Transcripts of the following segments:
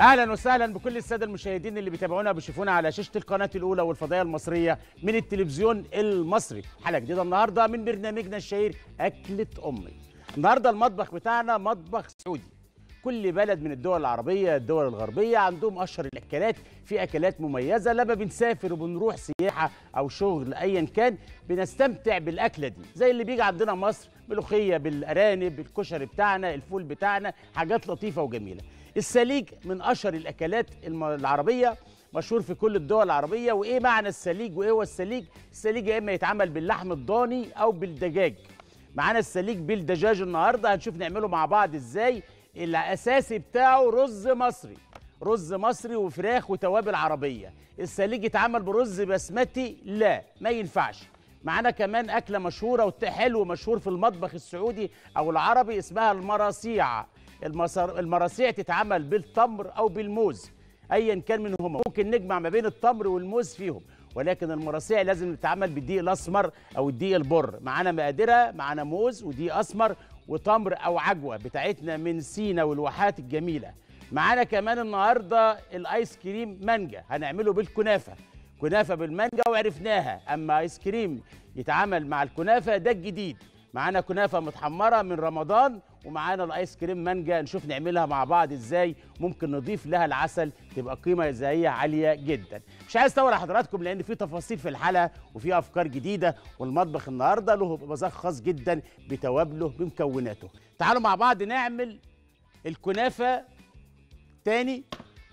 اهلا وسهلا بكل الساده المشاهدين اللي بيتابعونا بيشوفونا على شاشه القناه الاولى والفضائيه المصريه من التلفزيون المصري حلقه جديده النهارده من برنامجنا الشهير اكله امي النهارده المطبخ بتاعنا مطبخ سعودي كل بلد من الدول العربيه الدول الغربيه عندهم اشهر الاكلات في اكلات مميزه لما بنسافر وبنروح سياحه او شغل ايا كان بنستمتع بالاكله دي زي اللي بيجي عندنا مصر ملوخيه بالارانب الكشري بتاعنا الفول بتاعنا حاجات لطيفه وجميله السليج من اشهر الاكلات الم- العربيه مشهور في كل الدول العربيه وايه معنى السليج وايه هو السليج السليج يا اما يتعمل باللحم الضاني او بالدجاج معانا السليج بالدجاج النهارده هنشوف نعمله مع بعض ازاي الاساسي بتاعه رز مصري رز مصري وفراخ وتوابل عربيه السليج يتعمل برز بسمتي لا ما ينفعش معانا كمان اكله مشهوره وحلو مشهور في المطبخ السعودي او العربي اسمها المراسيع المصر... المراسيع تتعمل بالتمر او بالموز ايا كان منهما ممكن نجمع ما بين التمر والموز فيهم ولكن المراسيع لازم تتعمل بالدقيق الاسمر او الدقيق البر معانا مقاديرها معانا موز ودقيق اسمر وتمر او عجوه بتاعتنا من سينا والواحات الجميله معانا كمان النهارده الايس كريم مانجا هنعمله بالكنافه كنافه بالمانجا وعرفناها اما ايس كريم يتعامل مع الكنافه ده الجديد معانا كنافه متحمره من رمضان ومعانا الايس كريم مانجا نشوف نعملها مع بعض ازاي ممكن نضيف لها العسل تبقى قيمه غذائيه عاليه جدا مش عايز اطول على حضراتكم لان في تفاصيل في الحلقه وفي افكار جديده والمطبخ النهارده له مذاق خاص جدا بتوابله بمكوناته تعالوا مع بعض نعمل الكنافه تاني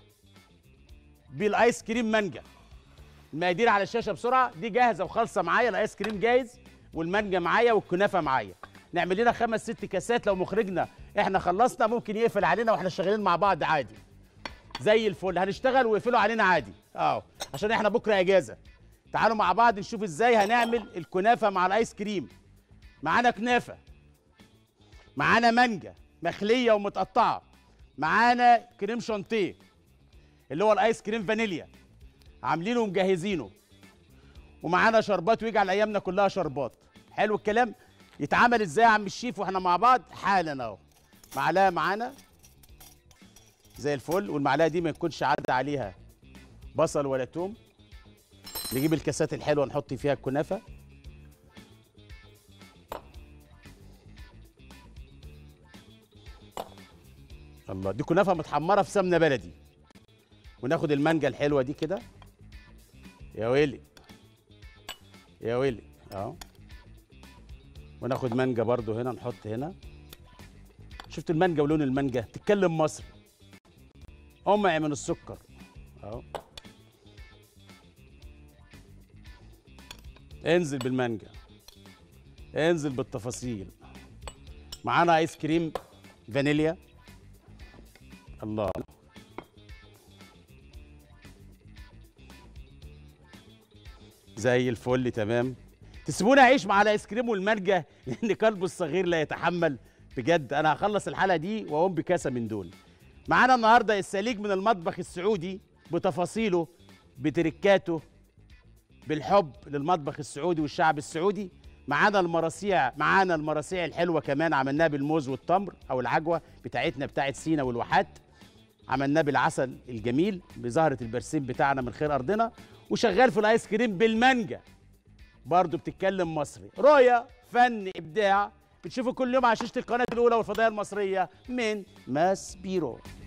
بالايس كريم مانجا المقادير على الشاشه بسرعه دي جاهزه وخالصه معايا الايس كريم جاهز والمانجا معايا والكنافه معايا نعمل لنا خمس ست كاسات لو مخرجنا احنا خلصنا ممكن يقفل علينا واحنا شغالين مع بعض عادي زي الفل هنشتغل ويقفلوا علينا عادي اه عشان احنا بكره اجازه تعالوا مع بعض نشوف ازاي هنعمل الكنافه مع الايس كريم معانا كنافه معانا مانجا مخليه ومتقطعه معانا كريم شانتيه اللي هو الايس كريم فانيليا عاملينه ومجهزينه ومعانا شربات ويجعل ايامنا كلها شربات حلو الكلام يتعمل ازاي يا عم الشيف واحنا مع بعض حالا اهو معلقه معانا زي الفل والمعلقه دي ما يكونش عدى عليها بصل ولا توم نجيب الكاسات الحلوه نحط فيها الكنافه الله دي كنافه متحمره في سمنه بلدي وناخد المانجا الحلوه دي كده يا ويلي يا ويلي اهو وناخد مانجا برضو هنا نحط هنا شفت المانجا ولون المانجا تتكلم مصري قمع من السكر اهو انزل بالمانجا انزل بالتفاصيل معانا ايس كريم فانيليا الله زي الفل تمام تسيبوني اعيش مع الايس كريم والمانجا لان قلبه الصغير لا يتحمل بجد انا هخلص الحلقه دي واقوم بكاسه من دول معانا النهارده السليج من المطبخ السعودي بتفاصيله بتركاته بالحب للمطبخ السعودي والشعب السعودي معانا المراسيع معانا المراسيع الحلوه كمان عملناها بالموز والتمر او العجوه بتاعتنا بتاعت سينا والواحات عملناه بالعسل الجميل بزهره البرسيم بتاعنا من خير ارضنا وشغال في الايس كريم بالمانجا برضه بتتكلم مصري رؤية فن ابداع بتشوفوا كل يوم على شاشه القناه الاولى والفضائيه المصريه من ماس بيرو